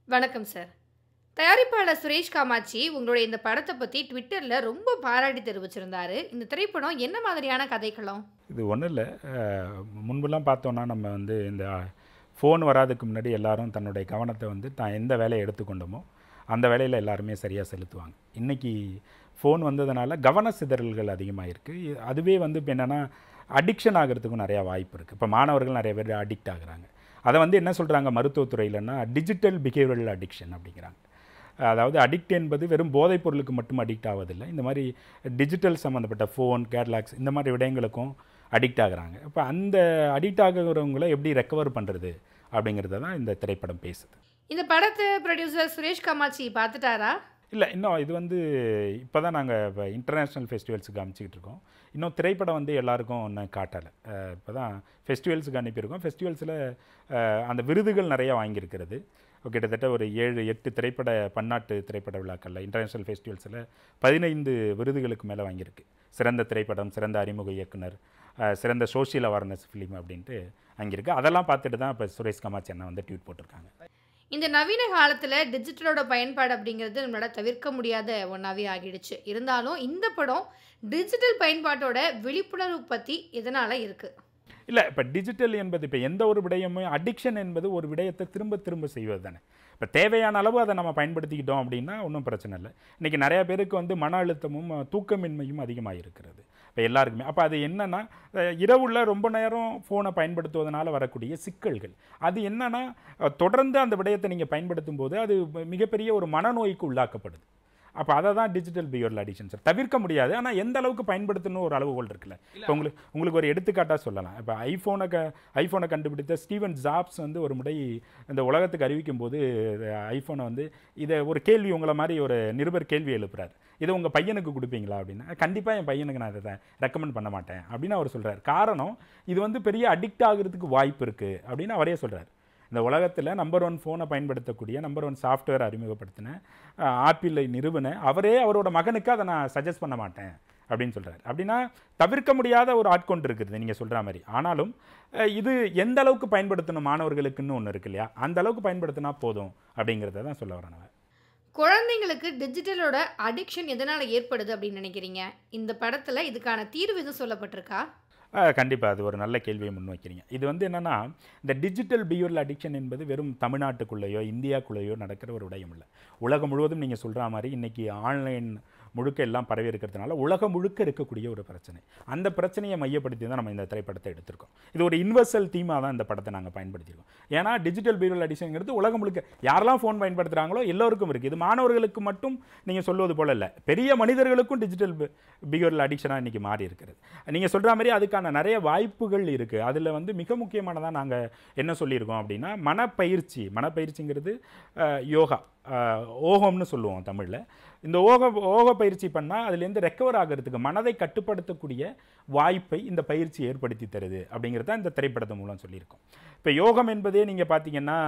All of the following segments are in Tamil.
வணக்கம் சார் தயாரிப்பாளர் சுரேஷ் காமாட்சி உங்களுடைய இந்த படத்தை பற்றி ட்விட்டரில் ரொம்ப பாராட்டி தெரிவிச்சிருந்தாரு இந்த திரைப்படம் என்ன மாதிரியான கதைக்களம் இது ஒன்றும் இல்லை முன்பெல்லாம் பார்த்தோன்னா நம்ம வந்து இந்த ஃபோன் வராதுக்கு முன்னாடி எல்லாரும் தன்னுடைய கவனத்தை வந்து தான் எந்த வேலையை எடுத்துக்கொண்டோமோ அந்த வேலையில் எல்லாருமே சரியாக செலுத்துவாங்க இன்றைக்கி ஃபோன் வந்ததுனால கவன சிதறல்கள் அதிகமாக இருக்குது அதுவே வந்து இப்போ என்னென்னா அடிக்ஷன் ஆகிறதுக்கும் நிறையா வாய்ப்பு இருக்குது இப்போ மாணவர்கள் நிறைய பேர் அடிக்ட் ஆகுறாங்க அதை வந்து என்ன சொல்கிறாங்க மருத்துவத்துறையிலன்னா டிஜிட்டல் பிஹேவியரல் அடிக்ஷன் அப்படிங்கிறாங்க அதாவது அடிக்ட் என்பது வெறும் போதைப் பொருளுக்கு மட்டும் அடிக்ட் ஆவதில்லை இந்த மாதிரி டிஜிட்டல் சம்மந்தப்பட்ட ஃபோன் கேட்லாக்ஸ் இந்த மாதிரி விடயங்களுக்கும் அடிக்ட் ஆகுறாங்க இப்போ அந்த அடிக்ட் ஆகுறவங்கள எப்படி ரெக்கவர் பண்ணுறது அப்படிங்கிறத தான் இந்த திரைப்படம் பேசுது இந்த படத்தை ப்ரொடியூசர் சுரேஷ் காமாட்சி பார்த்துட்டாரா இல்லை இன்னும் இது வந்து இப்போ தான் நாங்கள் இப்போ இன்டர்நேஷ்னல் ஃபெஸ்டிவல்ஸுக்கு அனுப்பிச்சிக்கிட்டு இருக்கோம் இன்னும் திரைப்படம் வந்து எல்லாருக்கும் ஒன்றும் காட்டலை இப்போ தான் ஃபெஸ்டிவல்ஸுக்கு அனுப்பியிருக்கோம் ஃபெஸ்டிவல்ஸில் அந்த விருதுகள் நிறையா வாங்கியிருக்கிறது கிட்டத்தட்ட ஒரு ஏழு எட்டு திரைப்பட பன்னாட்டு திரைப்பட விழாக்களில் இன்டர்நேஷ்னல் ஃபெஸ்டிவல்ஸில் பதினைந்து விருதுகளுக்கு மேலே வாங்கியிருக்கு சிறந்த திரைப்படம் சிறந்த அறிமுக இயக்குனர் அஹ், சிறந்த சோஷியல் அவேர்னஸ் ஃபிலிம் அப்படின்ட்டு வாங்கியிருக்கு அதெல்லாம் பார்த்துட்டு தான் இப்போ சுரேஷ் கமாச்சி அண்ணா வந்து ட்வீட் போட்டிருக்காங்க இந்த நவீன காலத்தில் டிஜிட்டலோட பயன்பாடு அப்படிங்கிறது நம்மளால தவிர்க்க முடியாத ஒன்றாவே ஆகிடுச்சு இருந்தாலும் இந்த படம் டிஜிட்டல் பயன்பாட்டோட விழிப்புணர்வு பற்றி எதனால் இருக்குது இல்லை இப்போ டிஜிட்டல் என்பது இப்போ எந்த ஒரு விடயமும் அடிக்ஷன் என்பது ஒரு விடயத்தை திரும்ப திரும்ப செய்வது தானே இப்போ தேவையான அளவு அதை நம்ம பயன்படுத்திக்கிட்டோம் அப்படின்னா ஒன்றும் பிரச்சனை இல்லை இன்றைக்கி நிறையா பேருக்கு வந்து மன அழுத்தமும் அஹ், தூக்கமின்மையும் அதிகமாக இருக்கிறது இப்போ எல்லாருக்குமே அப்போ அது என்னென்னா இரவுல ரொம்ப நேரம் ஃபோனை பயன்படுத்துவதனால வரக்கூடிய சிக்கல்கள் அது என்னென்னா தொடர்ந்து அந்த விடயத்தை நீங்கள் பயன்படுத்தும் போது அது மிகப்பெரிய ஒரு மனநோய்க்கு உள்ளாக்கப்படுது அப்போ அதை தான் டிஜிட்டல் பிஹேவியரல் அடிக்ஷன் சார் தவிர்க்க முடியாது ஆனால் எந்த அளவுக்கு பயன்படுத்தணும் ஒரு அளவுகோல் இருக்குல்ல இப்போ உங்களுக்கு உங்களுக்கு ஒரு எடுத்துக்காட்டாக சொல்லலாம் இப்போ ஐஃபோனை க ஐஃபோனை கண்டுபிடித்த ஸ்டீவன் ஜாப்ஸ் வந்து ஒரு முறை இந்த உலகத்துக்கு அறிவிக்கும் போது ஐஃபோனை வந்து இதை ஒரு கேள்வி உங்களை மாதிரி ஒரு நிருபர் கேள்வி எழுப்புறாரு இதை உங்கள் பையனுக்கு கொடுப்பீங்களா அப்படின்னா கண்டிப்பாக என் பையனுக்கு நான் இதை ரெக்கமெண்ட் பண்ண மாட்டேன் அப்படின்னு அவர் சொல்கிறார் காரணம் இது வந்து பெரிய அடிக்ட் ஆகிறதுக்கு வாய்ப்பு இருக்குது அப்படின்னு அவரே சொல்கிறார் இந்த உலகத்தில் நம்பர் ஒன் ஃபோனை பயன்படுத்தக்கூடிய நம்பர் ஒன் சாஃப்ட்வேர் அறிமுகப்படுத்தின அஹ், ஆப்பிளை நிறுவன அவரே அவரோட மகனுக்கு அதை நான் சஜஸ்ட் பண்ண மாட்டேன் அப்படின்னு சொல்கிறார் அப்படின்னா தவிர்க்க முடியாத ஒரு ஆட்கொண்டு இருக்குது நீங்கள் சொல்கிற மாதிரி ஆனாலும் அஹ், இது எந்த அளவுக்கு பயன்படுத்தணும் மாணவர்களுக்குன்னு ஒன்று இருக்கு இல்லையா அந்த அளவுக்கு பயன்படுத்தினா போதும் அப்படிங்கிறத தான் சொல்ல வரேன் நான். குழந்தைங்களுக்கு டிஜிட்டலோட அடிக்ஷன் எதனால் ஏற்படுது அப்படின்னு நினைக்கிறீங்க இந்த படத்தில் இதுக்கான தீர்வு எதுவும் சொல்லப்பட்டிருக்கா கண்டிப்பாக அது ஒரு நல்ல கேள்வியை முன்வைக்கிறீங்க இது வந்து என்னென்னா இந்த டிஜிட்டல் பியூரல் அடிக்ஷன் என்பது வெறும் தமிழ்நாட்டுக்குள்ளேயோ இந்தியாக்குள்ளேயோ நடக்கிற ஒரு விடயம் இல்லை உலகம் முழுவதும் நீங்கள் சொல்கிற மாதிரி இன்றைக்கி ஆன்லைன் முழுக்க எல்லாம் பரவி இருக்கிறதுனால உலகம் முழுக்க இருக்கக்கூடிய ஒரு பிரச்சனை அந்த பிரச்சனையை மையப்படுத்தி தான் நம்ம இந்த திரைப்படத்தை எடுத்திருக்கோம் இது ஒரு யுனிவர்சல் தீமாக தான் இந்த படத்தை நாங்கள் பயன்படுத்தியிருக்கோம் ஏன்னா டிஜிட்டல் பியூரல் அடிஷனுங்கிறது உலகம் முழுக்க யாரெல்லாம் ஃபோன் பயன்படுத்துகிறாங்களோ எல்லோருக்கும் இருக்குது இது மாணவர்களுக்கு மட்டும் நீங்கள் சொல்வது போல இல்லை பெரிய மனிதர்களுக்கும் டிஜிட்டல் பிஹேவியரல் அடிக்ஷனாக இன்றைக்கி மாறி இருக்கிறது நீங்கள் சொல்கிற மாதிரி அதுக்கான நிறைய வாய்ப்புகள் இருக்குது அதில் வந்து மிக முக்கியமானதாக நாங்கள் என்ன சொல்லியிருக்கோம் அப்படின்னா மனப்பயிற்சி மனப்பயிற்சிங்கிறது அஹ், யோகா அஹ், ஓகம்னு சொல்லுவோம் தமிழில் இந்த ஓக ஓக பயிற்சி பண்ணால் அதுலேருந்து ரெக்கவர் ஆகிறதுக்கு மனதை கட்டுப்படுத்தக்கூடிய வாய்ப்பை இந்த பயிற்சி ஏற்படுத்தி தருது அப்படிங்கிறத இந்த திரைப்படத்து மூலம் சொல்லியிருக்கோம் இப்போ யோகம் என்பதே நீங்கள் பார்த்தீங்கன்னா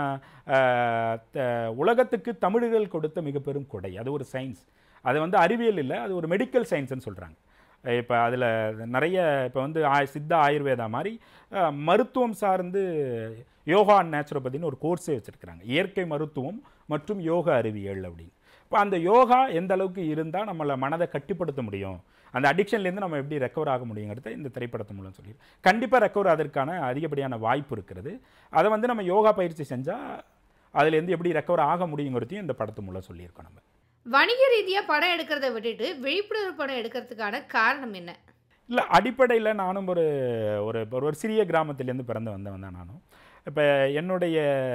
அஹ், த- உலகத்துக்கு தமிழர்கள் கொடுத்த மிக பெரும் கொடை அது ஒரு சயின்ஸ் அது வந்து அறிவியல் இல்லை அது ஒரு மெடிக்கல் சயின்ஸ்னு சொல்கிறாங்க இப்போ அதில் நிறைய இப்போ வந்து ஆய் சித்தா ஆயுர்வேதா மாதிரி அஹ், மருத்துவம் சார்ந்து யோகா அண்ட் நேச்சுரோபதினு ஒரு கோர்ஸே வச்சுருக்கிறாங்க இயற்கை மருத்துவம் மற்றும் யோக அறிவியல் அப்படின்னு இப்போ அந்த யோகா எந்த அளவுக்கு இருந்தால் நம்மளை மனதை கட்டுப்படுத்த முடியும் அந்த அடிக்ஷன்லேருந்து நம்ம எப்படி ரெக்கவர் ஆக முடியுங்கிறத இந்த திரைப்படத்து மூலம் சொல்லி கண்டிப்பாக ரெக்கவர் அதற்கான அதிகப்படியான வாய்ப்பு இருக்கிறது அதை வந்து நம்ம யோகா பயிற்சி செஞ்சால் அதுலேருந்து எப்படி ரெக்கவர் ஆக முடியுங்கிறதையும் இந்த படத்து மூலம் சொல்லியிருக்கோம் நம்ம வணிக ரீதியாக படம் எடுக்கிறத விட்டுட்டு விழிப்புணர்வு படம் எடுக்கிறதுக்கான காரணம் என்ன இல்லை அடிப்படையில் நானும் ஒரு ஒரு ஒரு ஒரு சிறிய கிராமத்திலேருந்து பிறந்து வந்தவன் தான் நானும் இப்போ என்னுடைய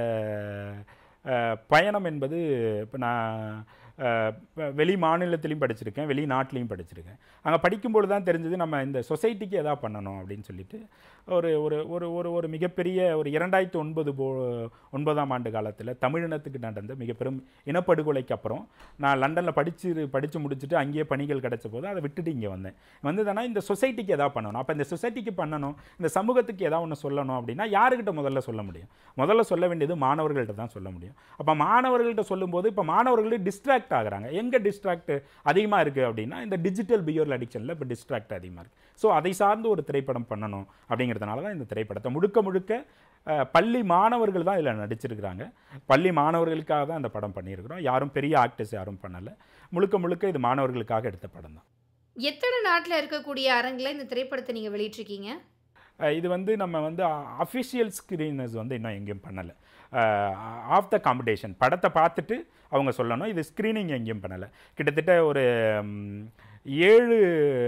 அஹ், பயணம் என்பது இப்போ நான் அஹ், வெ- வெளி மாநிலத்திலையும் படிச்சிருக்கேன் வெளிநாட்டிலையும் படிச்சிருக்கேன் அங்கே படிக்கும்பொழுது தான் தெரிஞ்சது நம்ம இந்த சொசைட்டிக்கு எதா பண்ணணும் அப்படின்னு சொல்லிட்டு ஒரு ஒரு ஒரு ஒரு ஒரு மிகப்பெரிய ஒரு இரண்டாயிரத்தி ஒன்பது போ ஒன்பதாம் ஆண்டு காலத்தில் தமிழினத்துக்கு நடந்த மிக பெரும் இனப்படுகொலைக்கு அப்புறம் நான் லண்டனில் படித்து படித்து முடிச்சுட்டு அங்கேயே பணிகள் கிடைச்ச போது அதை விட்டுட்டு இங்கே வந்தேன் வந்ததுன்னா இந்த சொசைட்டிக்கு எதாவது பண்ணணும் அப்போ இந்த சொசைட்டிக்கு பண்ணணும் இந்த சமூகத்துக்கு எதாவது ஒன்று சொல்லணும் அப்படின்னா யாருக்கிட்ட முதல்ல சொல்ல முடியும் முதல்ல சொல்ல வேண்டியது மாணவர்கள்ட்ட தான் சொல்ல முடியும் அப்போ மாணவர்கள்ட்ட சொல்லும்போது இப்போ மாணவர்கள் டிஸ்ட்ராக்ட் டிஸ்ட்ராக்ட் ஆகுறாங்க எங்கே டிஸ்ட்ராக்ட் அதிகமாக இருக்குது அப்படின்னா இந்த டிஜிட்டல் பிஹேவியர் அடிக்ஷனில் இப்போ டிஸ்ட்ராக்ட் அதிகமாக இருக்குது ஸோ அதை சார்ந்து ஒரு திரைப்படம் பண்ணணும் அப்படிங்கிறதுனால தான் இந்த திரைப்படத்தை முழுக்க முழுக்க அஹ், பள்ளி மாணவர்கள் தான் இதில் நடிச்சிருக்கிறாங்க பள்ளி மாணவர்களுக்காக தான் இந்த படம் பண்ணியிருக்கிறோம் யாரும் பெரிய ஆக்டர்ஸ் யாரும் பண்ணலை முழுக்க முழுக்க இது மாணவர்களுக்காக எடுத்த படம் தான் எத்தனை நாட்டில் இருக்கக்கூடிய அரங்கில் இந்த திரைப்படத்தை நீங்கள் வெளியிட்டிருக்கீங்க அஹ் இது வந்து நம்ம வந்து அஃபிஷியல் ஸ்க்ரீனர்ஸ் வந்து இன்னும் எங்கேயும் பண்ணலை ஆஃப் த காம்படிஷன் படத்தை பார்த்துட்டு அவங்க சொல்லணும் இது ஸ்க்ரீனிங் எங்கேயும் பண்ணலை கிட்டத்தட்ட ஒரு ம், ஏழு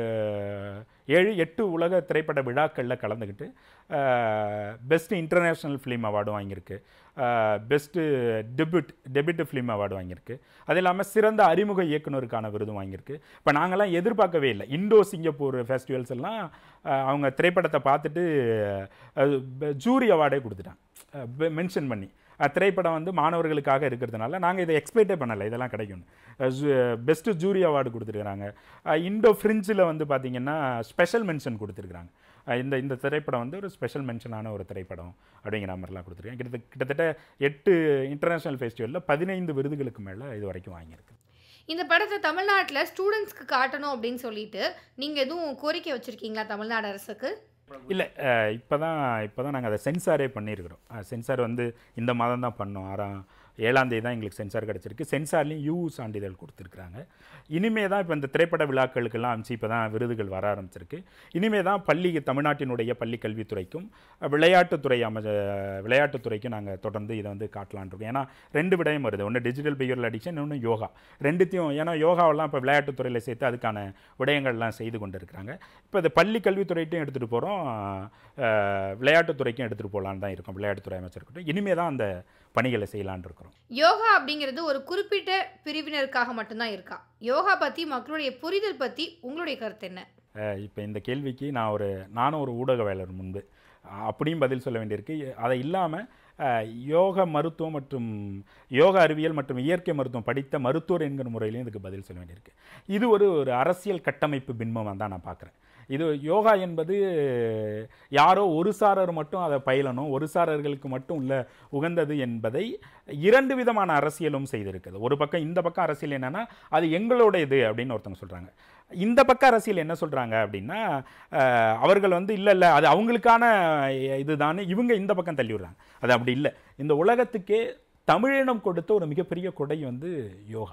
ஏழு எட்டு உலக திரைப்பட விழாக்களில் கலந்துக்கிட்டு பெஸ்ட் இன்டர்நேஷ்னல் ஃபிலிம் அவார்டு வாங்கியிருக்கு best debut debut film award வாங்கியிருக்கு அது இல்லாமல் சிறந்த அறிமுக இயக்குனருக்கான விருதும் வாங்கியிருக்கு இப்போ நாங்கள்லாம் எதிர்பார்க்கவே இல்லை இண்டோ சிங்கப்பூர் ஃபெஸ்டிவல்ஸ் எல்லாம் அஹ், அவங்க திரைப்படத்தை பார்த்துட்டு ஜூரி அவார்டே கொடுத்துட்டாங்க மென்ஷன் பண்ணி அஹ், திரைப்படம் வந்து மாணவர்களுக்காக இருக்கிறதுனால நாங்கள் இதை எக்ஸ்பெக்டே பண்ணலை இதெல்லாம் கிடைக்கும்னு பெஸ்ட்டு ஜூரி அவார்டு கொடுத்துருக்குறாங்க இண்டோ ஃப்ரிஞ்சில் வந்து பார்த்திங்கன்னா ஸ்பெஷல் மென்ஷன் கொடுத்துருக்குறாங்க அஹ், இந்த இந்த திரைப்படம் வந்து ஒரு ஸ்பெஷல் மென்ஷனான ஒரு திரைப்படம் அப்படிங்கிற மாதிரிலாம் கொடுத்துருக்கேன் கிட்டத்தட்ட கிட்டத்தட்ட எட்டு இன்டர்நேஷ்னல் ஃபெஸ்டிவலில் பதினைந்து விருதுகளுக்கு மேலே இது வரைக்கும் வாங்கியிருக்கு இந்த படத்தை தமிழ்நாட்டில் ஸ்டூடெண்ட்ஸ்க்கு காட்டணும் அப்படின்னு சொல்லிட்டு நீங்கள் எதுவும் கோரிக்கை வச்சுருக்கீங்களா தமிழ்நாடு அரசுக்கு இல்லை இப்போ தான் இப்போ தான் நாங்கள் அதை சென்சாரே பண்ணியிருக்கிறோம் சென்சார் வந்து இந்த மாதம் தான் பண்ணோம் ஆறாம் ஏழாம் தேதி தான் எங்களுக்கு சென்சார் கிடச்சிருக்கு சென்சார்லேயும் யூ சான்றிதழ் கொடுத்துருக்குறாங்க இனிமே தான் இப்போ இந்த திரைப்பட விழாக்களுக்கெல்லாம் அமிச்சு இப்போ தான் விருதுகள் வர ஆரம்பிச்சிருக்கு இனிமே தான் பள்ளி தமிழ்நாட்டினுடைய பள்ளி கல்வித்துறைக்கும் அஹ், விளையாட்டுத்துறை அமைச்ச விளையாட்டுத்துறைக்கும் நாங்கள் தொடர்ந்து இதை வந்து காட்டலான் இருக்கோம் ஏன்னா ரெண்டு விடயம் வருது ஒன்று டிஜிட்டல் பிஹேவியர் அடிக்ஷன் இன்னொன்று யோகா ரெண்டுத்தையும் ஏன்னா யோகாவெல்லாம் இப்போ விளையாட்டுத்துறையில் சேர்த்து அதுக்கான விடயங்கள்லாம் செய்து கொண்டு இருக்கிறாங்க இப்போ இது பள்ளி கல்வித்துறையிட்டையும் எடுத்துகிட்டு போகிறோம் விளையாட்டுத்துறைக்கும் எடுத்துகிட்டு போகலான்னு தான் இருக்கோம் விளையாட்டுத்துறை அமைச்சர்கிட்ட இனிமே தான் அந்த பணிகளை செய்யலான்னு இருக்கிறோம் யோகா அப்படிங்கிறது ஒரு குறிப்பிட்ட பிரிவினருக்காக மட்டும்தான் இருக்கா யோகா பற்றி மக்களுடைய புரிதல் பற்றி உங்களுடைய கருத்து என்ன இப்போ இந்த கேள்விக்கு நான் ஒரு நானும் ஒரு ஊடகவியலர் முன்பு அஹ், அப்படியும் பதில் சொல்ல வேண்டியிருக்கு அதை இல்லாமல் யோக மருத்துவம் மற்றும் யோக அறிவியல் மற்றும் இயற்கை மருத்துவம் படித்த மருத்துவர் என்கிற முறையிலையும் இதுக்கு பதில் சொல்ல வேண்டியிருக்கு இது ஒரு ஒரு அரசியல் கட்டமைப்பு பின்பமாக தான் நான் பார்க்குறேன் இது யோகா என்பது யாரோ ஒரு சாரர் மட்டும் அதை பயிலணும் ஒரு சாரர்களுக்கு மட்டும் உள்ள உகந்தது என்பதை இரண்டு விதமான அரசியலும் செய்திருக்குது ஒரு பக்கம் இந்த பக்கம் அரசியல் என்னன்னா அது எங்களோட இது அப்படின்னு ஒருத்தவங்க சொல்கிறாங்க இந்த பக்க அரசியல் என்ன சொல்கிறாங்க அப்படின்னா அஹ், அவர்கள் வந்து இல்லை இல்லை அது அவங்களுக்கான இதுதான் இவங்க இந்த பக்கம் தள்ளி விடுறாங்க அது அப்படி இல்லை இந்த உலகத்துக்கே தமிழினம் கொடுத்த ஒரு மிகப்பெரிய கொடை வந்து யோகா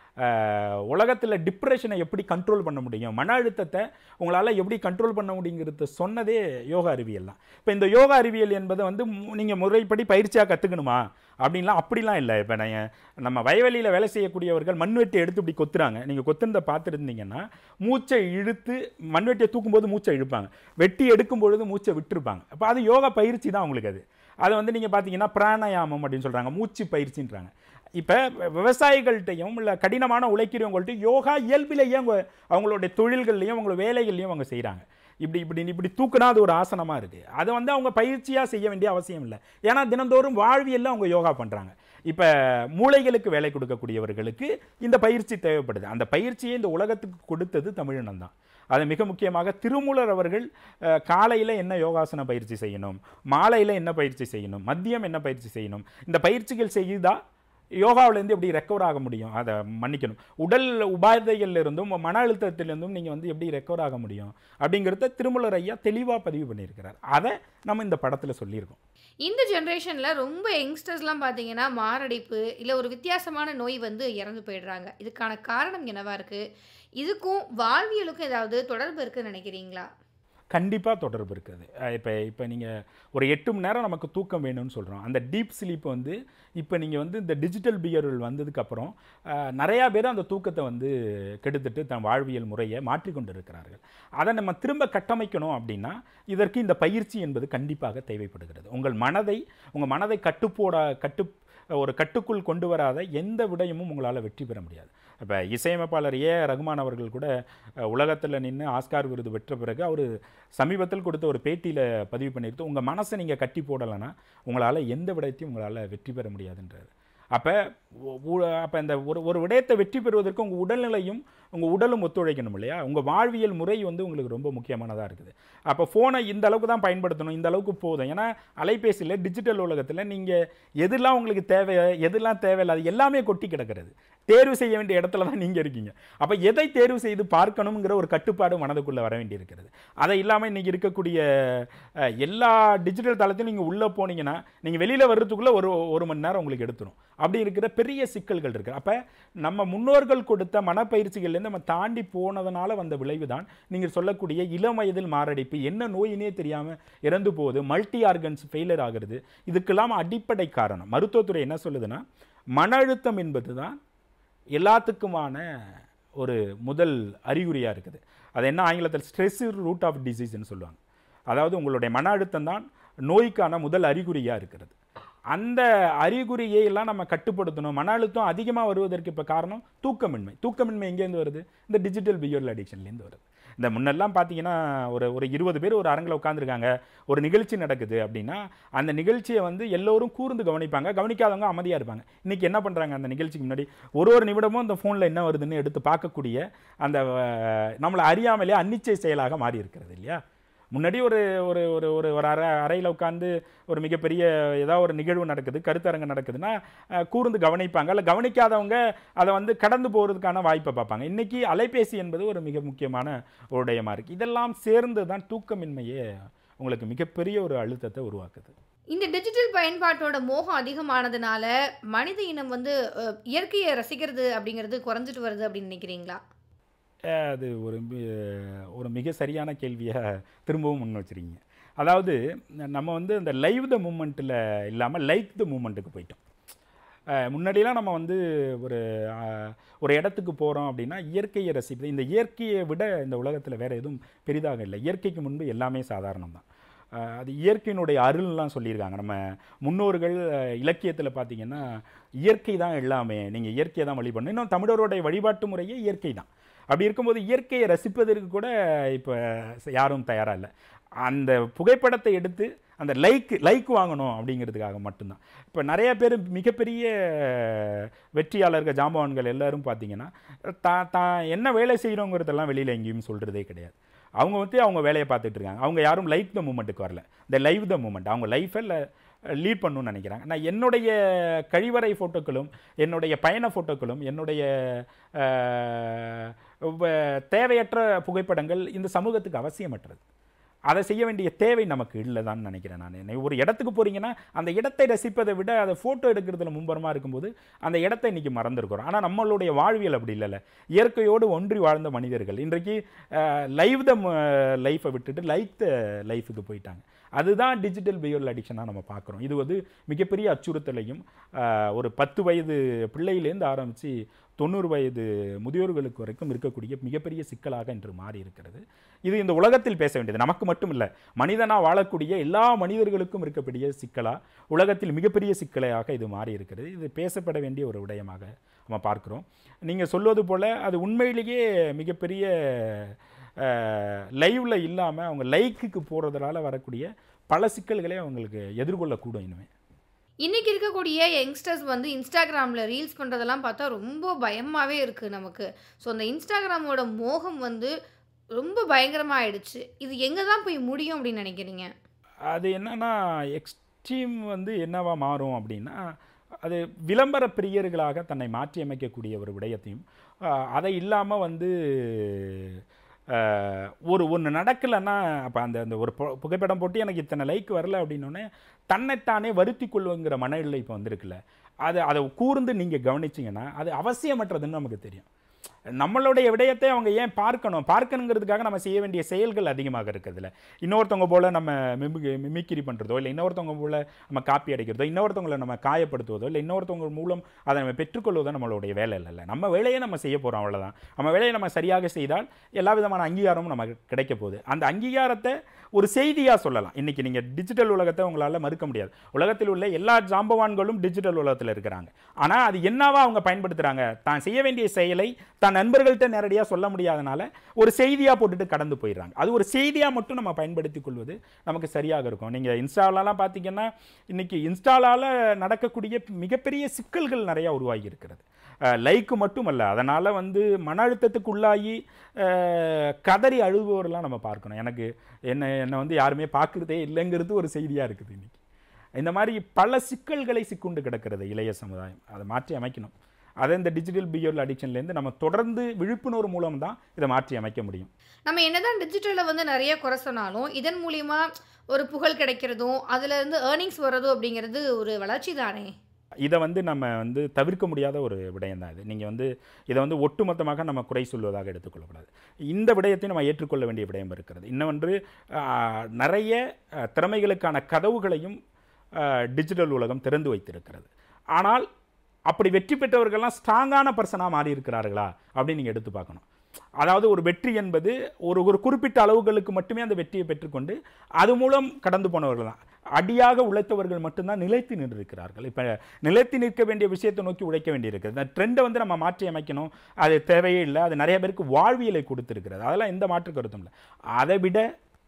உலகத்தில் டிப்ரெஷனை எப்படி கண்ட்ரோல் பண்ண முடியும் மன அழுத்தத்தை உங்களால் எப்படி கண்ட்ரோல் பண்ண முடியுங்கிறத சொன்னதே யோகா அறிவியல் தான் இப்போ இந்த யோகா அறிவியல் என்பதை வந்து நீங்கள் முறைப்படி பயிற்சியாக கற்றுக்கணுமா அப்படின்லாம் அப்படிலாம் இல்லை இப்போ நான் நம்ம வயவெளியில் வேலை செய்யக்கூடியவர்கள் மண்வெட்டி எடுத்து இப்படி கொத்துறாங்க நீங்கள் கொத்துனதை பார்த்துருந்தீங்கன்னா மூச்சை இழுத்து மண்வெட்டியை தூக்கும்போது மூச்சை இழுப்பாங்க வெட்டி எடுக்கும் பொழுது மூச்சை விட்டுருப்பாங்க அப்போ அது யோகா பயிற்சி தான் அவங்களுக்கு அது அதை வந்து நீங்கள் பார்த்தீங்கன்னா பிராணாயாமம் அப்படின்னு சொல்கிறாங்க மூச்சு பயிற்சின்றாங்க இப்போ விவசாயிகள்கிட்டையும் இல்லை கடினமான உழைக்கிறவங்கள்ட்டையும் யோகா இயல்பிலேயே அவங்க அவங்களுடைய தொழில்கள்லையும் அவங்களோட வேலைகள்லையும் அவங்க செய்கிறாங்க இப்படி இப்படி இப்படி தூக்குனா அது ஒரு ஆசனமாக இருக்குது அதை வந்து அவங்க பயிற்சியாக செய்ய வேண்டிய அவசியம் இல்லை ஏன்னா தினந்தோறும் வாழ்வியல்ல அவங்க யோகா பண்ணுறாங்க இப்போ மூளைகளுக்கு வேலை கொடுக்கக்கூடியவர்களுக்கு இந்த பயிற்சி தேவைப்படுது அந்த பயிற்சியை இந்த உலகத்துக்கு கொடுத்தது தமிழினம் தான் அது மிக முக்கியமாக திருமூலர் அவர்கள் காலையில் என்ன யோகாசன பயிற்சி செய்யணும் மாலையில் என்ன பயிற்சி செய்யணும் மதியம் என்ன பயிற்சி செய்யணும் இந்த பயிற்சிகள் செய்தால் யோகாவிலேருந்து எப்படி ரெக்கவர் ஆக முடியும் அதை மன்னிக்கணும் உடல் உபாதைகள்ல இருந்தும் மன அழுத்தத்திலிருந்தும் நீங்கள் வந்து எப்படி ரெக்கவர் ஆக முடியும் அப்படிங்கிறத திருமலர் ஐயா தெளிவாக பதிவு பண்ணியிருக்கிறார் அதை நம்ம இந்த படத்தில் சொல்லியிருக்கோம் இந்த ஜென்ரேஷனில் ரொம்ப யங்ஸ்டர்ஸ்லாம் பார்த்தீங்கன்னா மாரடைப்பு இல்லை ஒரு வித்தியாசமான நோய் வந்து இறந்து போயிடுறாங்க இதுக்கான காரணம் என்னவா இருக்குது இதுக்கும் வாழ்வியலுக்கும் ஏதாவது தொடர்பு இருக்குன்னு நினைக்கிறீங்களா கண்டிப்பாக தொடர்பு இருக்குது இப்போ இப்போ நீங்கள் ஒரு எட்டு மணி நேரம் நமக்கு தூக்கம் வேணும்னு சொல்கிறோம் அந்த டீப் ஸ்லீப் வந்து இப்போ நீங்கள் வந்து இந்த டிஜிட்டல் பியர்கள் வந்ததுக்கப்புறம் நிறையா பேர் அந்த தூக்கத்தை வந்து கெடுத்துட்டு தன் வாழ்வியல் முறையை மாற்றிக்கொண்டு இருக்கிறார்கள் அதை நம்ம திரும்ப கட்டமைக்கணும் அப்படின்னா இதற்கு இந்த பயிற்சி என்பது கண்டிப்பாக தேவைப்படுகிறது உங்கள் மனதை உங்கள் மனதை கட்டுப்போட கட்டு ஒரு கட்டுக்குள் கொண்டு வராத எந்த விடயமும் உங்களால் வெற்றி பெற முடியாது இப்போ இசையமைப்பாளர் ஏ ரகுமான் அவர்கள் கூட உலகத்தில் நின்று ஆஸ்கார் விருது பெற்ற பிறகு அவர் சமீபத்தில் கொடுத்த ஒரு பேட்டியில் பதிவு பண்ணியிருக்கு உங்கள் மனசை நீங்கள் கட்டி போடலைன்னா உங்களால் எந்த விடயத்தையும் உங்களால் வெற்றி பெற முடியாதுன்றார் அப்போ அப்போ இந்த ஒரு ஒரு விடயத்தை வெற்றி பெறுவதற்கு உங்கள் உடல்நிலையும் உங்கள் உடலும் ஒத்துழைக்கணும் இல்லையா உங்கள் வாழ்வியல் முறை வந்து உங்களுக்கு ரொம்ப முக்கியமானதாக இருக்குது அப்போ ஃபோனை இந்த அளவுக்கு தான் பயன்படுத்தணும் இந்த அளவுக்கு போதும் ஏன்னா அலைபேசியில் டிஜிட்டல் உலகத்தில் நீங்கள் எதெல்லாம் உங்களுக்கு தேவை எதெல்லாம் தேவையில்லாது எல்லாமே கொட்டி கிடக்கிறது தேர்வு செய்ய வேண்டிய இடத்துல தான் நீங்கள் இருக்கீங்க அப்போ எதை தேர்வு செய்து பார்க்கணுங்கிற ஒரு கட்டுப்பாடு மனதுக்குள்ளே வர வேண்டியிருக்கிறது அதை இல்லாமல் இன்றைக்கி இருக்கக்கூடிய அஹ், எல்லா டிஜிட்டல் தளத்திலும் நீங்கள் உள்ளே போனீங்கன்னா நீங்கள் வெளியில் வர்றதுக்குள்ளே ஒரு ஒரு மணி நேரம் உங்களுக்கு எடுத்துரும் அப்படி இருக்கிற பெரிய சிக்கல்கள் இருக்குது அப்போ நம்ம முன்னோர்கள் கொடுத்த மனப்பயிற்சிகள்லேருந்து நம்ம தாண்டி போனதுனால வந்த விளைவு தான் நீங்கள் சொல்லக்கூடிய இளம் வயதில் மாரடைப்பு என்ன நோயினே தெரியாமல் இறந்து போகுது மல்டி ஆர்கன்ஸ் ஃபெயிலியர் ஆகிறது இதுக்கெல்லாம் அடிப்படை காரணம் மருத்துவத்துறை என்ன சொல்லுதுன்னா மன அழுத்தம் என்பது தான் எல்லாத்துக்குமான ஒரு முதல் அறிகுறியாக இருக்குது அது என்ன ஆங்கிலத்தில் ஸ்ட்ரெஸ் ரூட் ஆஃப் டிசீஸ்னு சொல்லுவாங்க அதாவது உங்களுடைய மன அழுத்தம் தான் நோய்க்கான முதல் அறிகுறியாக இருக்கிறது அந்த அறிகுறியை எல்லாம் நம்ம கட்டுப்படுத்தணும் மன அழுத்தம் அதிகமாக வருவதற்கு இப்போ காரணம் தூக்கமின்மை தூக்கமின்மை எங்கேருந்து வருது இந்த டிஜிட்டல் பிஹேவியர் அடிக்ஷன்லேருந்து வருது இந்த முன்னெல்லாம் பார்த்தீங்கன்னா ஒரு ஒரு இருபது பேர் ஒரு அரங்கில் உட்காந்துருக்காங்க ஒரு நிகழ்ச்சி நடக்குது அப்படின்னா அந்த நிகழ்ச்சியை வந்து எல்லோரும் கூர்ந்து கவனிப்பாங்க கவனிக்காதவங்க அமைதியாக இருப்பாங்க இன்றைக்கி என்ன பண்ணுறாங்க அந்த நிகழ்ச்சிக்கு முன்னாடி ஒரு ஒரு நிமிடமும் அந்த ஃபோனில் என்ன வருதுன்னு எடுத்து பார்க்கக்கூடிய அந்த அஹ், நம்மளை அறியாமலே அன்னிச்சை செயலாக மாறி இருக்கிறது இல்லையா முன்னாடி ஒரு ஒரு ஒரு ஒரு ஒரு அறை அறையில் உட்காந்து ஒரு மிகப்பெரிய ஏதாவது ஒரு நிகழ்வு நடக்குது கருத்தரங்கு நடக்குதுன்னா அஹ், கூர்ந்து கவனிப்பாங்க இல்லை கவனிக்காதவங்க அதை வந்து கடந்து போகிறதுக்கான வாய்ப்பை பார்ப்பாங்க இன்றைக்கி அலைபேசி என்பது ஒரு மிக முக்கியமான ஒரு உடையமாக இருக்குது இதெல்லாம் சேர்ந்து தான் தூக்கமின்மையே உங்களுக்கு மிகப்பெரிய ஒரு அழுத்தத்தை உருவாக்குது இந்த டிஜிட்டல் பயன்பாட்டோட மோகம் அதிகமானதுனால மனித இனம் வந்து அஹ், இயற்கையை ரசிக்கிறது அப்படிங்கிறது குறைஞ்சிட்டு வருது அப்படின்னு நினைக்கிறீங்களா அஹ் அது ஒரு மி- ஒரு மிக சரியான கேள்வியை திரும்பவும் முன் வச்சிருக்கீங்க அதாவது நம்ம வந்து இந்த லைவ் த மூமெண்ட்டில் இல்லாமல் லைக் த மூமெண்ட்டுக்கு போயிட்டோம் அஹ் முன்னாடிலாம் நம்ம வந்து ஒரு அஹ், ஒரு இடத்துக்கு போகிறோம் அப்படின்னா இயற்கையை ரசிப்பது இந்த இயற்கையை விட இந்த உலகத்தில் வேறு எதுவும் பெரிதாக இல்லை இயற்கைக்கு முன்பு எல்லாமே சாதாரணம் தான் அஹ், அது இயற்கையினுடைய அருள்லாம் சொல்லியிருக்காங்க நம்ம முன்னோர்கள் இலக்கியத்தில் பார்த்தீங்கன்னா இயற்கை தான் எல்லாமே நீங்கள் இயற்கையை தான் வழிபடணும் இன்னும் தமிழருடைய வழிபாட்டு முறையே இயற்கை தான் அப்படி இருக்கும்போது இயற்கையை ரசிப்பதற்கு கூட இப்போ யாரும் தயாராக இல்லை அந்த புகைப்படத்தை எடுத்து அந்த லைக் லைக் வாங்கணும் அப்படிங்கிறதுக்காக மட்டும்தான் இப்போ நிறைய பேர் மிகப்பெரிய வெற்றியாளர்கள் ஜாம்பவான்கள் எல்லாரும் பார்த்தீங்கன்னா தான் தான் என்ன வேலை செய்கிறோங்கிறதெல்லாம் வெளியில் எங்கேயும் சொல்கிறதே கிடையாது அவங்க வந்து அவங்க வேலையை பார்த்துட்டு இருக்காங்க அவங்க யாரும் லைக் த மூமெண்ட்டுக்கு வரல இந்த லைவ் த மூமெண்ட் அவங்க லைஃப்பை லீட் பண்ணணும்னு நினைக்கிறாங்க நான் என்னுடைய கழிவறை ஃபோட்டோக்களும் என்னுடைய பயண ஃபோட்டோக்களும் என்னுடைய அஹ், வ- தேவையற்ற புகைப்படங்கள் இந்த சமூகத்துக்கு அவசியமற்றது அதை செய்ய வேண்டிய தேவை நமக்கு இல்லை தான் நினைக்கிறேன் நான் ஒரு இடத்துக்கு போகிறீங்கன்னா அந்த இடத்தை ரசிப்பதை விட அதை ஃபோட்டோ எடுக்கிறதுல மும்பரமாக இருக்கும்போது அந்த இடத்தை இன்றைக்கி மறந்துருக்கிறோம் ஆனால் நம்மளுடைய வாழ்வியல் அப்படி இல்லைல்ல இயற்கையோடு ஒன்றி வாழ்ந்த மனிதர்கள் இன்றைக்கு லைவ் த லைஃப்பை விட்டுட்டு லைக் த லைஃபுக்கு போயிட்டாங்க அதுதான் டிஜிட்டல் பிஹேவியர் அடிக்ஷனாக நம்ம பார்க்குறோம் இது வந்து மிகப்பெரிய அச்சுறுத்தலையும் அஹ், ஒரு பத்து வயது பிள்ளையிலேருந்து ஆரம்பித்து தொண்ணூறு வயது முதியோர்களுக்கு வரைக்கும் இருக்கக்கூடிய மிகப்பெரிய சிக்கலாக இன்று மாறி இருக்கிறது இது இந்த உலகத்தில் பேச வேண்டியது நமக்கு மட்டும் இல்லை மனிதனாக வாழக்கூடிய எல்லா மனிதர்களுக்கும் இருக்கக்கூடிய சிக்கலா உலகத்தில் மிகப்பெரிய சிக்கலாக இது மாறி இருக்கிறது இது பேசப்பட வேண்டிய ஒரு விடயமாக நம்ம பார்க்கிறோம் நீங்கள் சொல்வது போல் அது உண்மையிலேயே மிகப்பெரிய லைவ்ல இல்லாமல் அவங்க லைக்குக்கு போகிறதுனால வரக்கூடிய பல சிக்கல்களை அவங்களுக்கு எதிர்கொள்ளக்கூடும் இனிமேல் இன்னைக்கு இருக்கக்கூடிய யங்ஸ்டர்ஸ் வந்து இன்ஸ்டாகிராமில் ரீல்ஸ் பண்ணுறதெல்லாம் பார்த்தா ரொம்ப பயமாகவே இருக்குது நமக்கு ஸோ அந்த இன்ஸ்டாகிராமோட மோகம் வந்து ரொம்ப பயங்கரமாக ஆயிடுச்சு இது எங்கே தான் போய் முடியும் அப்படின்னு நினைக்கிறீங்க அது என்னன்னா எக்ஸ்ட்ரீம் வந்து என்னவா மாறும் அப்படின்னா அது விளம்பர பிரியர்களாக தன்னை மாற்றி அமைக்கக்கூடிய ஒரு விடயத்தையும் ஆஹ், அதை இல்லாமல் வந்து ஆஹ், ஒரு ஒன்று நடக்கலைன்னா அப்போ அந்த அந்த ஒரு பு- புகைப்படம் போட்டு எனக்கு இத்தனை லைக் வரல அப்படின்னோடனே தன்னைத்தானே வருத்தி கொள்ளுங்கிற மனநிலை இப்போ வந்திருக்குல்ல அது அதை கூர்ந்து நீங்கள் கவனிச்சிங்கன்னா அது அவசியமற்றதுன்னு நமக்கு தெரியும் நம்மளுடைய விடயத்தை அவங்க ஏன் பார்க்கணும் பார்க்கணுங்கிறதுக்காக நம்ம செய்ய வேண்டிய செயல்கள் அதிகமாக இருக்கிறதுல இன்னொருத்தவங்க போல் நம்ம மிமிக் மிமிக்கிரி பண்ணுறதோ இல்லை இன்னொருத்தவங்க போல் நம்ம காப்பி அடிக்கிறதோ இன்னொருத்தவங்களை நம்ம காயப்படுத்துவதோ இல்லை இன்னொருத்தவங்க மூலம் அதை நம்ம பெற்றுக்கொள்வதோ நம்மளுடைய வேலை இல்லைல்ல நம்ம வேலையை நம்ம செய்ய போகிறோம் அவ்வளவுதான் நம்ம வேலையை நம்ம சரியாக செய்தால் எல்லா விதமான அங்கீகாரமும் நமக்கு கிடைக்க போகுது அந்த அங்கீகாரத்தை ஒரு செய்தியாக சொல்லலாம் இன்றைக்கி நீங்கள் டிஜிட்டல் உலகத்தை உங்களால் மறுக்க முடியாது உலகத்தில் உள்ள எல்லா ஜாம்பவான்களும் டிஜிட்டல் உலகத்தில் இருக்கிறாங்க ஆனால் அது என்னவா அவங்க பயன்படுத்துகிறாங்க தான் செய்ய வேண்டிய செயலை தன்னை நண்பர்கள்ட்ட நேரடியாக சொல்ல முடியாதனால ஒரு செய்தியாக போட்டுட்டு கடந்து போயிடுறாங்க அது ஒரு செய்தியாக மட்டும் நம்ம பயன்படுத்தி கொள்வது நமக்கு சரியாக இருக்கும் நீங்கள் இன்ஸ்டாலலாம் பார்த்தீங்கன்னா இன்னைக்கு இன்ஸ்டாலால் நடக்கக்கூடிய மிகப்பெரிய சிக்கல்கள் நிறையா உருவாகி இருக்கிறது லைக்கு மட்டுமல்ல அதனால் வந்து மன அழுத்தத்துக்கு உள்ளாகி அஹ், கதறி அழுபவரெல்லாம் நம்ம பார்க்கணும் எனக்கு என்ன என்னை வந்து யாருமே பார்க்குறதே இல்லைங்கிறது ஒரு செய்தியாக இருக்குது இன்னைக்கு இந்த மாதிரி பல சிக்கல்களை சிக்குண்டு கிடக்கிறது இளைய சமுதாயம் அதை மாற்றி அமைக்கணும் அதை இந்த டிஜிட்டல் பிஹேவியர் அடிக்ஷன்லேருந்து நம்ம தொடர்ந்து விழிப்புணர்வு மூலம் தான் இதை மாற்றி அமைக்க முடியும் நம்ம என்னதான் டிஜிட்டலில் வந்து நிறைய குறை சொன்னாலும் இதன் மூலியமா ஒரு புகழ் கிடைக்கிறதும் அதுல இருந்து ஏர்னிங்ஸ் வர்றதும் அப்படிங்கிறது ஒரு வளர்ச்சி தானே இதை வந்து நம்ம வந்து தவிர்க்க முடியாத ஒரு விடயம் தான் இது நீங்கள் வந்து இதை வந்து ஒட்டுமொத்தமாக நம்ம குறை சொல்வதாக எடுத்துக்கொள்ளக்கூடாது இந்த விடயத்தை நம்ம ஏற்றுக்கொள்ள வேண்டிய விடயம் இருக்கிறது இன்னொன்று ஆஹ், நிறைய ஆஹ், திறமைகளுக்கான கதவுகளையும் ஆஹ், டிஜிட்டல் உலகம் திறந்து வைத்திருக்கிறது ஆனால் அப்படி வெற்றி பெற்றவர்கள்லாம் ஸ்ட்ராங்கான பர்சனாக மாறி இருக்கிறார்களா அப்படின்னு நீங்கள் எடுத்து பார்க்கணும் அதாவது ஒரு வெற்றி என்பது ஒரு ஒரு குறிப்பிட்ட அளவுகளுக்கு மட்டுமே அந்த வெற்றியை பெற்றுக்கொண்டு அது மூலம் கடந்து போனவர்கள் தான் அடியாக உழைத்தவர்கள் மட்டும்தான் நிலைத்து நின்றிருக்கிறார்கள் இப்போ நிலைத்து நிற்க வேண்டிய விஷயத்தை நோக்கி உழைக்க வேண்டியிருக்கிறது இந்த ட்ரெண்டை வந்து நம்ம மாற்றி அமைக்கணும் அது தேவையே இல்லை அது நிறைய பேருக்கு வாழ்வியலை கொடுத்துருக்கிறது அதெல்லாம் எந்த மாற்று கருத்தும் இல்லை அதை விட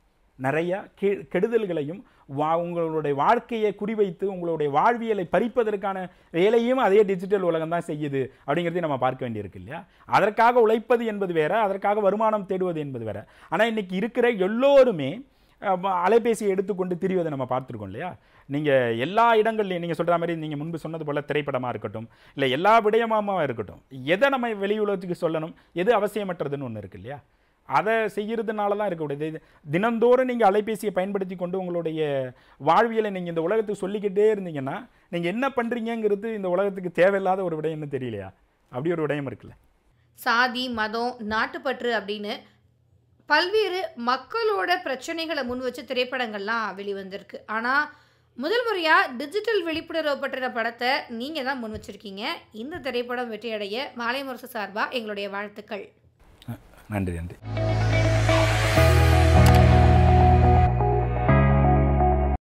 நிறைய கெ கெடுதல்களையும் வா உங்களுடைய வாழ்க்கையை குறிவைத்து உங்களுடைய வாழ்வியலை பறிப்பதற்கான வேலையும் அதே டிஜிட்டல் உலகம் தான் செய்யுது அப்படிங்கிறதையும் நம்ம பார்க்க வேண்டியிருக்கு இல்லையா அதற்காக உழைப்பது என்பது வேற அதற்காக வருமானம் தேடுவது என்பது வேற ஆனால் இன்னைக்கு இருக்கிற எல்லோருமே அஹ், ம- அலைபேசியை எடுத்துக்கொண்டு திரிவதை நம்ம பார்த்துருக்கோம் இல்லையா நீங்கள் எல்லா இடங்கள்லையும் நீங்கள் சொல்கிற மாதிரி நீங்கள் முன்பு சொன்னது போல் திரைப்படமாக இருக்கட்டும் இல்லை எல்லா விடயமாகவும் இருக்கட்டும் எதை நம்ம வெளி உலகத்துக்கு சொல்லணும் எது அவசியமற்றதுன்னு ஒன்று இருக்கு இல்லையா அதை செய்கிறதுனால தான் இருக்கக்கூடியது இது தினந்தோறும் நீங்கள் அலைபேசியை பயன்படுத்தி கொண்டு உங்களுடைய வாழ்வியலை நீங்கள் இந்த உலகத்துக்கு சொல்லிக்கிட்டே இருந்தீங்கன்னா நீங்கள் என்ன பண்ணுறீங்கங்கிறது இந்த உலகத்துக்கு தேவையில்லாத ஒரு விடயம்னு தெரியலையா அப்படி ஒரு விடயம் இருக்குல்ல சாதி மதம் நாட்டுப்பற்று அப்படின்னு பல்வேறு மக்களோட பிரச்சனைகளை முன் வச்சு திரைப்படங்கள்லாம் வெளிவந்திருக்கு ஆனால் முதல் முறையாக டிஜிட்டல் விழிப்புணர்வு பற்றின படத்தை நீங்கள் தான் முன் வச்சுருக்கீங்க இந்த திரைப்படம் வெற்றியடைய மாலை முரசு சார்பாக எங்களுடைய வாழ்த்துக்கள் நன்றி நன்றி